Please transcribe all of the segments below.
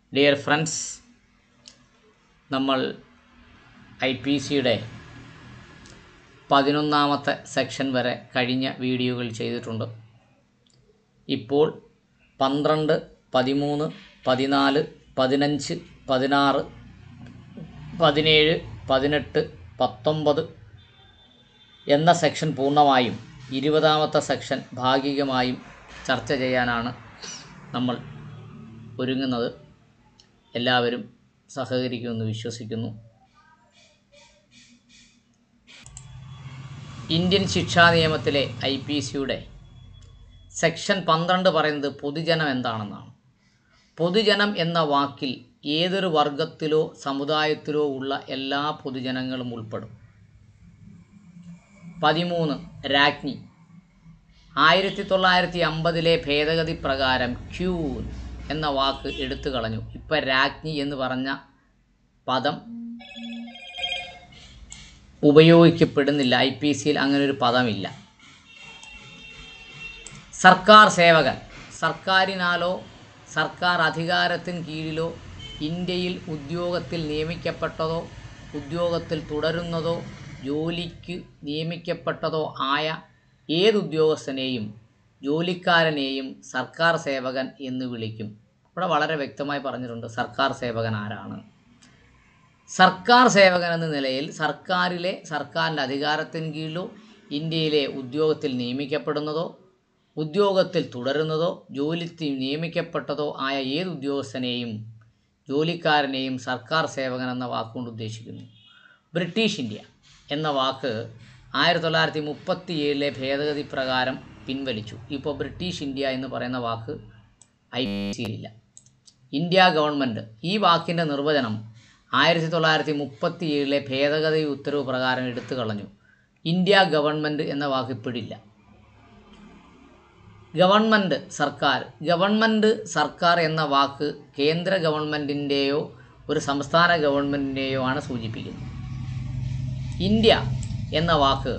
dear friends നമ്മൾ I P സിയുടെ പതിനൊന്നാമത്തെ സെക്ഷൻ വരെ കഴിഞ്ഞ വീഡിയോകൾ ചെയ്തിട്ടുണ്ട് ഇപ്പോൾ പന്ത്രണ്ട് പതിമൂന്ന് പതിനാല് പതിനഞ്ച് പതിനാറ് പതിനേഴ് പതിനെട്ട് പത്തൊമ്പത് എന്ന സെക്ഷൻ പൂർണ്ണമായും ഇരുപതാമത്തെ സെക്ഷൻ ഭാഗികമായും ചർച്ച ചെയ്യാനാണ് നമ്മൾ ഒരുങ്ങുന്നത് എല്ലാവരും സഹകരിക്കുമെന്ന് വിശ്വസിക്കുന്നു ഇന്ത്യൻ ശിക്ഷാ നിയമത്തിലെ ഐ പി സിയുടെ സെക്ഷൻ പന്ത്രണ്ട് പറയുന്നത് പൊതുജനം എന്താണെന്നാണ് പൊതുജനം എന്ന വാക്കിൽ ഏതൊരു വർഗത്തിലോ സമുദായത്തിലോ ഉള്ള എല്ലാ പൊതുജനങ്ങളും ഉൾപ്പെടും പതിമൂന്ന് രാജ്ഞി ആയിരത്തി തൊള്ളായിരത്തി അമ്പതിലെ ഭേദഗതി പ്രകാരം ക്യൂൻ എന്ന വാക്ക് എടുത്തു കളഞ്ഞു ഇപ്പം രാജ്ഞി എന്ന് പറഞ്ഞ പദം ഉപയോഗിക്കപ്പെടുന്നില്ല ഐ പി സിയിൽ അങ്ങനെ ഒരു പദമില്ല സർക്കാർ സേവകൻ സർക്കാരിനാലോ സർക്കാർ അധികാരത്തിന് കീഴിലോ ഇന്ത്യയിൽ ഉദ്യോഗത്തിൽ നിയമിക്കപ്പെട്ടതോ ഉദ്യോഗത്തിൽ തുടരുന്നതോ ജോലിക്ക് നിയമിക്കപ്പെട്ടതോ ആയ ഏത് ഉദ്യോഗസ്ഥനെയും ജോലിക്കാരനെയും സർക്കാർ സേവകൻ എന്ന് വിളിക്കും ഇവിടെ വളരെ വ്യക്തമായി പറഞ്ഞിട്ടുണ്ട് സർക്കാർ സേവകൻ ആരാണ് സർക്കാർ സേവകൻ എന്ന നിലയിൽ സർക്കാരിലെ സർക്കാരിൻ്റെ അധികാരത്തിന് കീഴിലോ ഇന്ത്യയിലെ ഉദ്യോഗത്തിൽ നിയമിക്കപ്പെടുന്നതോ ഉദ്യോഗത്തിൽ തുടരുന്നതോ ജോലിക്ക് നിയമിക്കപ്പെട്ടതോ ആയ ഏത് ഉദ്യോഗസ്ഥനെയും ജോലിക്കാരനെയും സർക്കാർ സേവകൻ എന്ന വാക്കുകൊണ്ട് ഉദ്ദേശിക്കുന്നു ബ്രിട്ടീഷ് ഇന്ത്യ എന്ന വാക്ക് ആയിരത്തി തൊള്ളായിരത്തി മുപ്പത്തി ഏഴിലെ ഭേദഗതി പ്രകാരം പിൻവലിച്ചു ഇപ്പോൾ ബ്രിട്ടീഷ് ഇന്ത്യ എന്ന് പറയുന്ന വാക്ക് ഐ പി സിയിലില്ല ഇന്ത്യ ഗവൺമെൻറ് ഈ വാക്കിൻ്റെ നിർവചനം ആയിരത്തി തൊള്ളായിരത്തി മുപ്പത്തി ഏഴിലെ ഭേദഗതി ഉത്തരവ് പ്രകാരം എടുത്തു കളഞ്ഞു ഇന്ത്യ ഗവൺമെൻറ് എന്ന വാക്ക് ഇപ്പോഴില്ല ഗവൺമെൻറ് സർക്കാർ ഗവൺമെൻറ് സർക്കാർ എന്ന വാക്ക് കേന്ദ്ര ഗവൺമെൻറ്റിൻ്റെയോ ഒരു സംസ്ഥാന ഗവൺമെൻറ്റിൻ്റെയോ ആണ് സൂചിപ്പിക്കുന്നത് ഇന്ത്യ എന്ന വാക്ക്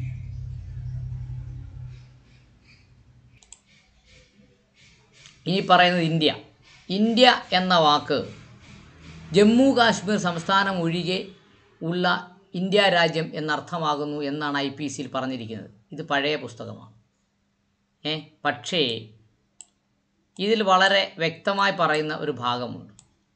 ഈ പറയുന്നത് ഇന്ത്യ ഇന്ത്യ എന്ന വാക്ക് ജമ്മു കാശ്മീർ സംസ്ഥാനം ഒഴികെ ഉള്ള ഇന്ത്യ രാജ്യം എന്നർത്ഥമാകുന്നു എന്നാണ് ഐ പി സിയിൽ പറഞ്ഞിരിക്കുന്നത് ഇത് പഴയ പുസ്തകമാണ് ഏ പക്ഷേ ഇതിൽ വളരെ വ്യക്തമായി പറയുന്ന ഒരു ഭാഗമുണ്ട്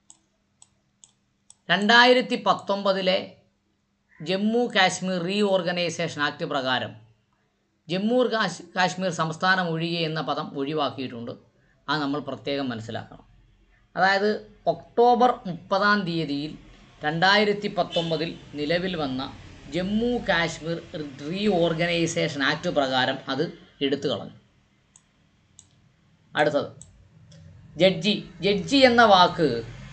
രണ്ടായിരത്തി പത്തൊമ്പതിലെ Jammu Kashmir reorganisation act പ്രകാരം ജമ്മു കാശ് കാശ്മീർ സംസ്ഥാനം ഒഴികെ എന്ന പദം ഒഴിവാക്കിയിട്ടുണ്ട് അത് നമ്മൾ പ്രത്യേകം മനസ്സിലാക്കണം അതായത് ഒക്ടോബർ മുപ്പതാം തീയതിയിൽ രണ്ടായിരത്തി പത്തൊമ്പതിൽ നിലവിൽ വന്ന Jammu Kashmir reorganisation act പ്രകാരം അത് എടുത്തു കളഞ്ഞു അടുത്തത് ജഡ്ജി ജഡ്ജി എന്ന വാക്ക്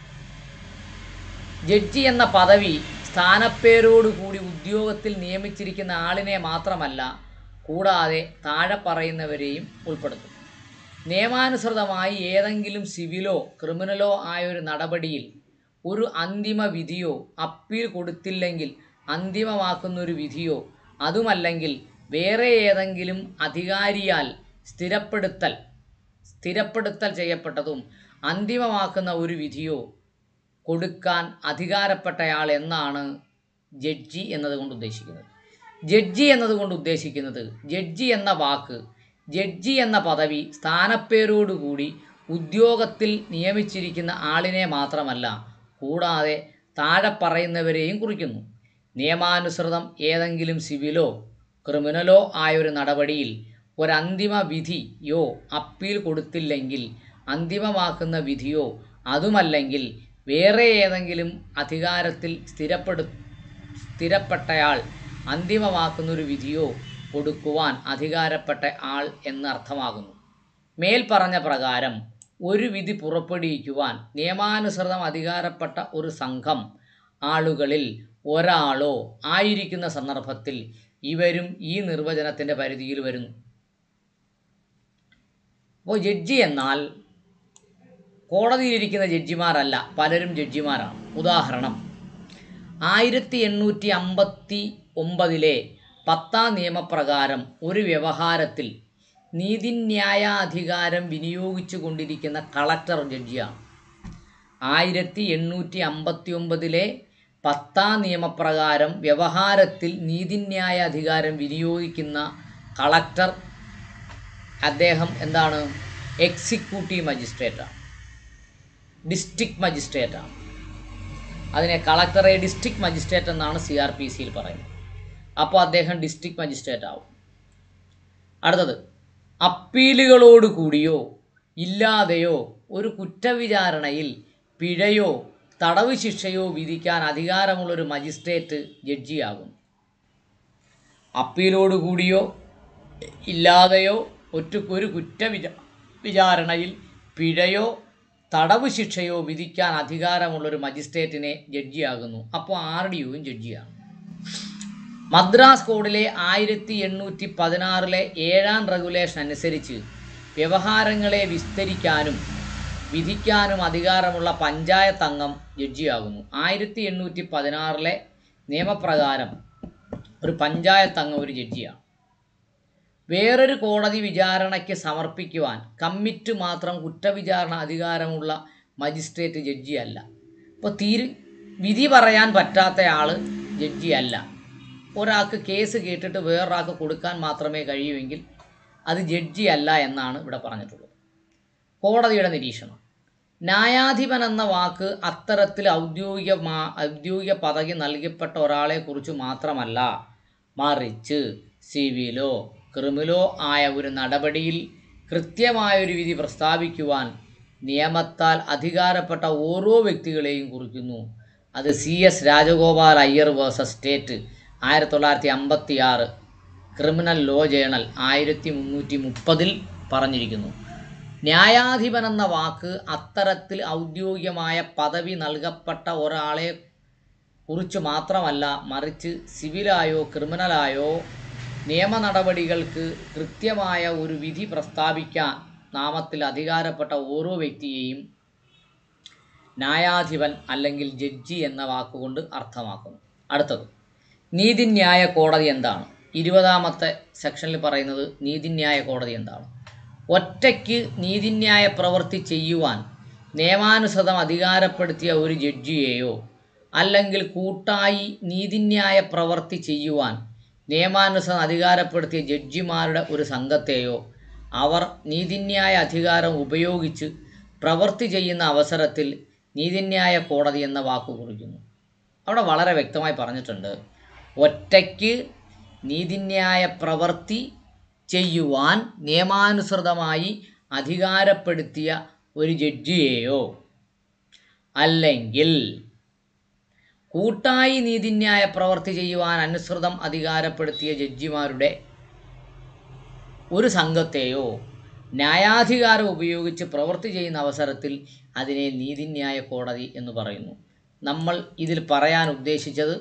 ജഡ്ജി എന്ന പദവി സ്ഥാനപ്പേരോടുകൂടി ഉദ്യോഗത്തിൽ നിയമിച്ചിരിക്കുന്ന ആളിനെ മാത്രമല്ല കൂടാതെ താഴെ പറയുന്നവരെയും ഉൾപ്പെടുത്തും നിയമാനുസൃതമായി ഏതെങ്കിലും സിവിലോ ക്രിമിനലോ ആയ ഒരു നടപടിയിൽ ഒരു അന്തിമ വിധിയോ അപ്പീൽ കൊടുത്തില്ലെങ്കിൽ അന്തിമമാക്കുന്ന ഒരു വിധിയോ അതുമല്ലെങ്കിൽ വേറെ ഏതെങ്കിലും അധികാരിയാൽ സ്ഥിരപ്പെടുത്തൽ സ്ഥിരപ്പെടുത്തൽ ചെയ്യപ്പെട്ടതും അന്തിമമാക്കുന്ന ഒരു വിധിയോ കൊടുക്കാൻ അധികാരപ്പെട്ടയാൾ എന്നാണ് ജഡ്ജി എന്നതുകൊണ്ട് ഉദ്ദേശിക്കുന്നത് ജഡ്ജി എന്നതുകൊണ്ട് ഉദ്ദേശിക്കുന്നത് ജഡ്ജി എന്ന വാക്ക് ജഡ്ജി എന്ന പദവി സ്ഥാനപ്പേരോടുകൂടി ഉദ്യോഗത്തിൽ നിയമിച്ചിരിക്കുന്ന ആളിനെ മാത്രമല്ല കൂടാതെ താഴെ പറയുന്നവരെയും കുറിക്കുന്നു നിയമാനുസൃതം ഏതെങ്കിലും സിവിലോ ക്രിമിനലോ ആയൊരു നടപടിയിൽ ഒരന്തിമ വിധിയോ അപ്പീൽ കൊടുത്തില്ലെങ്കിൽ അന്തിമമാക്കുന്ന വിധിയോ അതുമല്ലെങ്കിൽ വേറെ ഏതെങ്കിലും അധികാരത്തിൽ സ്ഥിരപ്പെടു സ്ഥിരപ്പെട്ടയാൾ അന്തിമമാക്കുന്നൊരു വിധിയോ കൊടുക്കുവാൻ അധികാരപ്പെട്ട ആൾ എന്നർത്ഥമാകുന്നു മേൽ പറഞ്ഞ പ്രകാരം ഒരു വിധി പുറപ്പെടുവിക്കുവാൻ നിയമാനുസൃതം അധികാരപ്പെട്ട ഒരു സംഘം ആളുകളിൽ ഒരാളോ ആയിരിക്കുന്ന സന്ദർഭത്തിൽ ഇവരും ഈ നിർവചനത്തിൻ്റെ പരിധിയിൽ വരുന്നു അപ്പോൾ ജഡ്ജി എന്നാൽ കോടതിയിലിരിക്കുന്ന ജഡ്ജിമാരല്ല പലരും ജഡ്ജിമാരാണ് ഉദാഹരണം ആയിരത്തി എണ്ണൂറ്റി അമ്പത്തി ഒമ്പതിലെ പത്താം നിയമപ്രകാരം ഒരു വ്യവഹാരത്തിൽ നീതിന്യായാധികാരം വിനിയോഗിച്ചു കൊണ്ടിരിക്കുന്ന കളക്ടർ ജഡ്ജിയാണ് ആയിരത്തി എണ്ണൂറ്റി അമ്പത്തി ഒമ്പതിലെ പത്താം നിയമപ്രകാരം വ്യവഹാരത്തിൽ നീതിന്യായ അധികാരം വിനിയോഗിക്കുന്ന കളക്ടർ അദ്ദേഹം എന്താണ് എക്സിക്യൂട്ടീവ് മജിസ്ട്രേറ്റാണ് ഡിസ്ട്രിക്ട് മജിസ്ട്രേറ്റാണ് അതിനെ കളക്ടറെ ഡിസ്ട്രിക്ട് മജിസ്ട്രേറ്റ് എന്നാണ് സി ആർ പി സിയിൽ പറയുന്നത് അപ്പോൾ അദ്ദേഹം ഡിസ്ട്രിക്ട് മജിസ്ട്രേറ്റ് ആവും അടുത്തത് അപ്പീലുകളോട് കൂടിയോ ഇല്ലാതെയോ ഒരു കുറ്റവിചാരണയിൽ പിഴയോ തടവ് ശിക്ഷയോ വിധിക്കാൻ അധികാരമുള്ളൊരു മജിസ്ട്രേറ്റ് ജഡ്ജിയാകും അപ്പീലോട് കൂടിയോ ഇല്ലാതെയോ ഒറ്റ ഒരു കുറ്റവിച വിചാരണയിൽ പിഴയോ തടവ് ശിക്ഷയോ വിധിക്കാൻ അധികാരമുള്ളൊരു മജിസ്ട്രേറ്റിനെ ജഡ്ജിയാകുന്നു അപ്പോൾ ആർ ഡി യുവും ജഡ്ജിയാണ് മദ്രാസ് കോഡിലെ ആയിരത്തി എണ്ണൂറ്റി പതിനാറിലെ ഏഴാം റെഗുലേഷൻ അനുസരിച്ച് വ്യവഹാരങ്ങളെ വിസ്തരിക്കാനും വിധിക്കാനും അധികാരമുള്ള പഞ്ചായത്ത് അംഗം ജഡ്ജിയാകുന്നു ആയിരത്തി എണ്ണൂറ്റി പതിനാറിലെ നിയമപ്രകാരം ഒരു പഞ്ചായത്ത് അംഗം ഒരു ജഡ്ജിയാണ് വേറൊരു കോടതി വിചാരണയ്ക്ക് സമർപ്പിക്കുവാൻ കമ്മിറ്റ് മാത്രം കുറ്റവിചാരണ അധികാരമുള്ള മജിസ്ട്രേറ്റ് ജഡ്ജിയല്ല ഇപ്പോൾ തീരു വിധി പറയാൻ പറ്റാത്ത ആൾ ജഡ്ജിയല്ല ഒരാൾക്ക് കേസ് കേട്ടിട്ട് വേറൊരാൾക്ക് കൊടുക്കാൻ മാത്രമേ കഴിയൂവെങ്കിൽ അത് ജഡ്ജിയല്ല എന്നാണ് ഇവിടെ പറഞ്ഞിട്ടുള്ളത് കോടതിയുടെ നിരീക്ഷണം ന്യായാധിപൻ എന്ന വാക്ക് അത്തരത്തിൽ ഔദ്യോഗിക ഔദ്യോഗിക പദവി നൽകപ്പെട്ട ഒരാളെക്കുറിച്ച് മാത്രമല്ല മറിച്ച് സിവിലോ ക്രിമിനലോ ആയ ഒരു നടപടിയിൽ കൃത്യമായൊരു വിധി പ്രസ്താവിക്കുവാൻ നിയമത്താൽ അധികാരപ്പെട്ട ഓരോ വ്യക്തികളെയും കുറിക്കുന്നു അത് C S Rajagopal Iyer versus state ആയിരത്തി തൊള്ളായിരത്തി അമ്പത്തി ആറ് ക്രിമിനൽ ലോ ജേണൽ ആയിരത്തി മുന്നൂറ്റി മുപ്പതിൽ പറഞ്ഞിരിക്കുന്നു ന്യായാധിപൻ എന്ന വാക്ക് അത്തരത്തിൽ ഔദ്യോഗികമായ പദവി നൽകപ്പെട്ട ഒരാളെ കുറിച്ച് മാത്രമല്ല മറിച്ച് സിവിലായോ ക്രിമിനലായോ നിയമ നടപടികൾക്ക് കൃത്യമായ ഒരു വിധി പ്രസ്താവിക്കാൻ നാമത്തിൽ അധികാരപ്പെട്ട ഓരോ വ്യക്തിയെയും ന്യായാധിപൻ അല്ലെങ്കിൽ ജഡ്ജി എന്ന വാക്കുകൊണ്ട് അർത്ഥമാക്കുന്നു അടുത്തത് നീതിന്യായ കോടതി എന്താണ് ഇരുപതാമത്തെ സെക്ഷനിൽ പറയുന്നത് നീതിന്യായ കോടതി എന്താണ് ഒറ്റയ്ക്ക് നീതിന്യായ പ്രവൃത്തി ചെയ്യുവാൻ നിയമാനുസൃതം അധികാരപ്പെടുത്തിയ ഒരു ജഡ്ജിയെയോ അല്ലെങ്കിൽ കൂട്ടായി നീതിന്യായ പ്രവൃത്തി ചെയ്യുവാൻ നിയമാനുസൃതം അധികാരപ്പെടുത്തിയ ജഡ്ജിമാരുടെ ഒരു സംഘത്തെയോ അവർ നീതിന്യായ അധികാരം ഉപയോഗിച്ച് പ്രവൃത്തി ചെയ്യുന്ന അവസരത്തിൽ നീതിന്യായ കോടതി എന്ന വാക്ക് കുറിക്കുന്നു അവിടെ വളരെ വ്യക്തമായി പറഞ്ഞിട്ടുണ്ട് ഒറ്റയ്ക്ക് നീതിന്യായ പ്രവൃത്തി ചെയ്യുവാൻ നിയമാനുസൃതമായി അധികാരപ്പെടുത്തിയ ഒരു ജഡ്ജിയെയോ അല്ലെങ്കിൽ കൂട്ടായി നീതിന്യായ പ്രവൃത്തി ചെയ്യുവാൻ അനുസൃതം അധികാരപ്പെടുത്തിയ ജഡ്ജിമാരുടെ ഒരു സംഘത്തെയോ ന്യായാധികാരം ഉപയോഗിച്ച് പ്രവൃത്തി ചെയ്യുന്ന അവസരത്തിൽ അതിനെ നീതിന്യായ കോടതി എന്ന് പറയുന്നു നമ്മൾ ഇതിൽ പറയാൻ ഉദ്ദേശിച്ചത്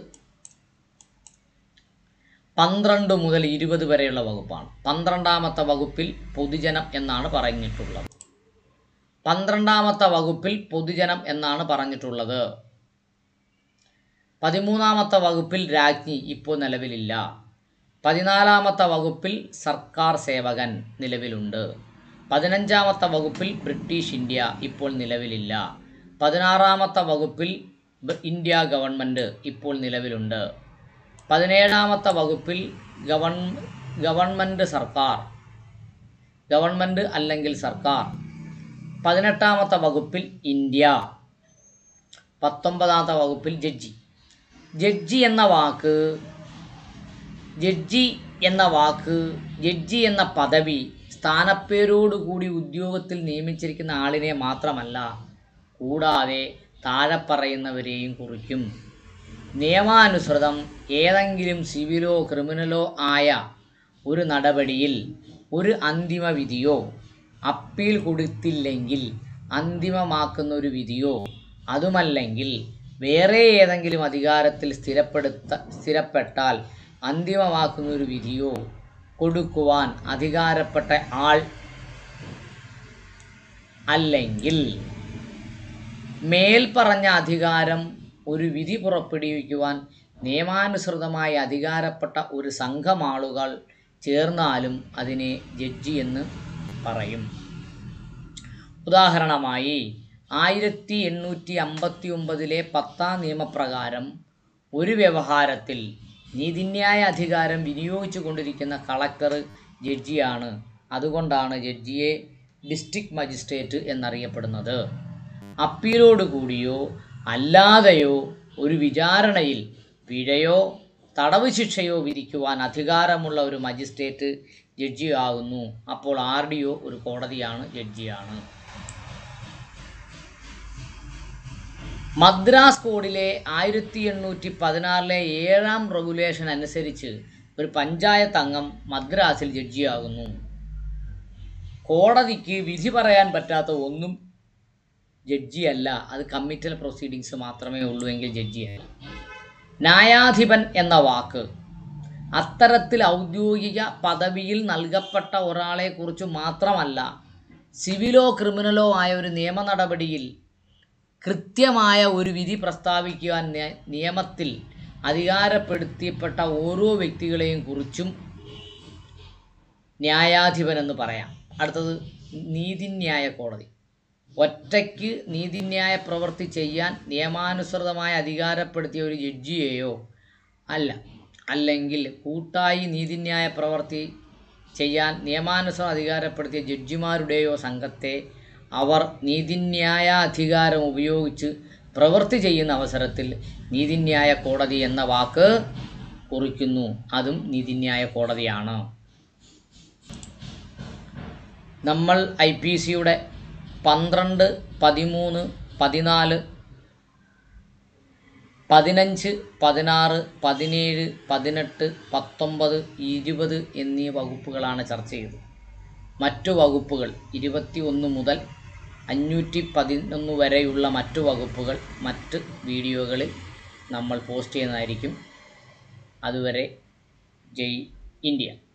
പന്ത്രണ്ട് മുതൽ ഇരുപത് വരെയുള്ള വകുപ്പാണ് പന്ത്രണ്ടാമത്തെ വകുപ്പിൽ പൊതുജനം എന്നാണ് പറഞ്ഞിട്ടുള്ളത് പന്ത്രണ്ടാമത്തെ വകുപ്പിൽ പൊതുജനം എന്നാണ് പറഞ്ഞിട്ടുള്ളത് പതിമൂന്നാമത്തെ വകുപ്പിൽ രാജ്ഞി ഇപ്പോൾ നിലവിലില്ല പതിനാലാമത്തെ വകുപ്പിൽ സർക്കാർ സേവകൻ നിലവിലുണ്ട് പതിനഞ്ചാമത്തെ വകുപ്പിൽ ബ്രിട്ടീഷ് ഇന്ത്യ ഇപ്പോൾ നിലവിലില്ല പതിനാറാമത്തെ വകുപ്പിൽ ബ- ഇന്ത്യ ഗവൺമെൻറ് ഇപ്പോൾ നിലവിലുണ്ട് പതിനേഴാമത്തെ വകുപ്പിൽ ഗവൺ ഗവൺമെൻറ് സർക്കാർ ഗവൺമെൻറ് അല്ലെങ്കിൽ സർക്കാർ പതിനെട്ടാമത്തെ വകുപ്പിൽ ഇന്ത്യ പത്തൊമ്പതാമത്തെ വകുപ്പിൽ ജഡ്ജി ജഡ്ജി എന്ന വാക്ക് ജഡ്ജി എന്ന വാക്ക് ജഡ്ജി എന്ന പദവി സ്ഥാനപ്പേരോടുകൂടി ഉദ്യോഗത്തിൽ നിയമിച്ചിരിക്കുന്ന ആളിനെ മാത്രമല്ല കൂടാതെ താഴെ പറയുന്നവരെയും കുറിക്കും നിയമാനുസൃതം ഏതെങ്കിലും സിവിലോ ക്രിമിനലോ ആയ ഒരു നടപടിയിൽ ഒരു അന്തിമ വിധിയോ അപ്പീൽ കൊടുത്തില്ലെങ്കിൽ അന്തിമമാക്കുന്ന ഒരു വിധിയോ അതുമല്ലെങ്കിൽ വേറെ ഏതെങ്കിലും അധികാരത്തിൽ സ്ഥിരപ്പെടുത്ത സ്ഥിരപ്പെട്ടാൽ അന്തിമമാക്കുന്ന ഒരു വിധിയോ കൊടുക്കുവാൻ അധികാരപ്പെട്ട ആൾ അല്ലെങ്കിൽ മേൽപ്പറഞ്ഞ അധികാരം ഒരു വിധി പുറപ്പെടുവിക്കുവാൻ നിയമാനുസൃതമായി അധികാരപ്പെട്ട ഒരു സംഘം ആളുകൾ ചേർന്നാലും അതിനെ ജഡ്ജി എന്ന് പറയും ഉദാഹരണമായി ആയിരത്തി എണ്ണൂറ്റി അമ്പത്തി ഒമ്പതിലെ പത്താം നിയമപ്രകാരം ഒരു വ്യവഹാരത്തിൽ നീതിന്യായ അധികാരം വിനിയോഗിച്ചു കൊണ്ടിരിക്കുന്ന കളക്ടർ ജഡ്ജിയാണ് അതുകൊണ്ടാണ് ജഡ്ജിയെ ഡിസ്ട്രിക്ട് മജിസ്ട്രേറ്റ് എന്നറിയപ്പെടുന്നത് അപ്പീലോട് കൂടിയോ അല്ലാതെയോ ഒരു വിചാരണയിൽ പിഴയോ തടവ് ശിക്ഷയോ വിധിക്കുവാൻ അധികാരമുള്ള ഒരു മജിസ്ട്രേറ്റ് ജഡ്ജിയാകുന്നു അപ്പോൾ ആർ ഡി ഒ ഒരു കോടതിയാണ് ജഡ്ജിയാണ് മദ്രാസ് കോഡിലെ ആയിരത്തി എണ്ണൂറ്റി പതിനാറിലെ ഏഴാം റെഗുലേഷൻ അനുസരിച്ച് ഒരു പഞ്ചായത്ത് അംഗം മദ്രാസിൽ ജഡ്ജിയാകുന്നു കോടതിക്ക് വിധി പറയാൻ പറ്റാത്ത ഒന്നും ജഡ്ജിയല്ല അത് കമ്മിറ്റൽ പ്രൊസീഡിങ്സ് മാത്രമേ ഉള്ളൂ എങ്കിൽ ജഡ്ജിയല്ല ന്യായാധിപൻ എന്ന വാക്ക് അത്തരത്തിൽ ഔദ്യോഗിക പദവിയിൽ നൽകപ്പെട്ട ഒരാളെക്കുറിച്ച് മാത്രമല്ല സിവിലോ ക്രിമിനലോ ആയ ഒരു നിയമ നടപടിയിൽ കൃത്യമായ ഒരു വിധി പ്രസ്താവിക്കുവാൻ നി- നിയമത്തിൽ അധികാരപ്പെടുത്തിയപ്പെട്ട ഓരോ വ്യക്തികളെയും കുറിച്ചും ന്യായാധിപൻ എന്ന് പറയാം അടുത്തത് നീതിന്യായ കോടതി ഒറ്റയ്ക്ക് നീതിന്യായ പ്രവൃത്തി ചെയ്യാൻ നിയമാനുസൃതമായി അധികാരപ്പെടുത്തിയ ഒരു ജഡ്ജിയെയോ അല്ല അല്ലെങ്കിൽ കൂട്ടായി നീതിന്യായ പ്രവൃത്തി ചെയ്യാൻ നിയമാനുസൃതം അധികാരപ്പെടുത്തിയ ജഡ്ജിമാരുടെയോ സംഘത്തെ അവർ നീതിന്യായ അധികാരം ഉപയോഗിച്ച് പ്രവൃത്തി ചെയ്യുന്ന അവസരത്തിൽ നീതിന്യായ കോടതി എന്ന വാക്ക് കുറിക്കുന്നു അതും നീതിന്യായ കോടതിയാണ് നമ്മൾ ഐ പി സിയുടെ പന്ത്രണ്ട് പതിമൂന്ന് പതിനാല് പതിനഞ്ച് പതിനാറ് പതിനേഴ് പതിനെട്ട് പത്തൊമ്പത് ഇരുപത് എന്നീ വകുപ്പുകളാണ് ചർച്ച ചെയ്തത് മറ്റു വകുപ്പുകൾ ഇരുപത്തി ഒന്ന് മുതൽ അഞ്ഞൂറ്റി പതിനൊന്ന് വരെയുള്ള മറ്റു വകുപ്പുകൾ മറ്റ് വീഡിയോകളിൽ നമ്മൾ പോസ്റ്റ് ചെയ്യുന്നതായിരിക്കും അതുവരെ ജയ് ഇന്ത്യ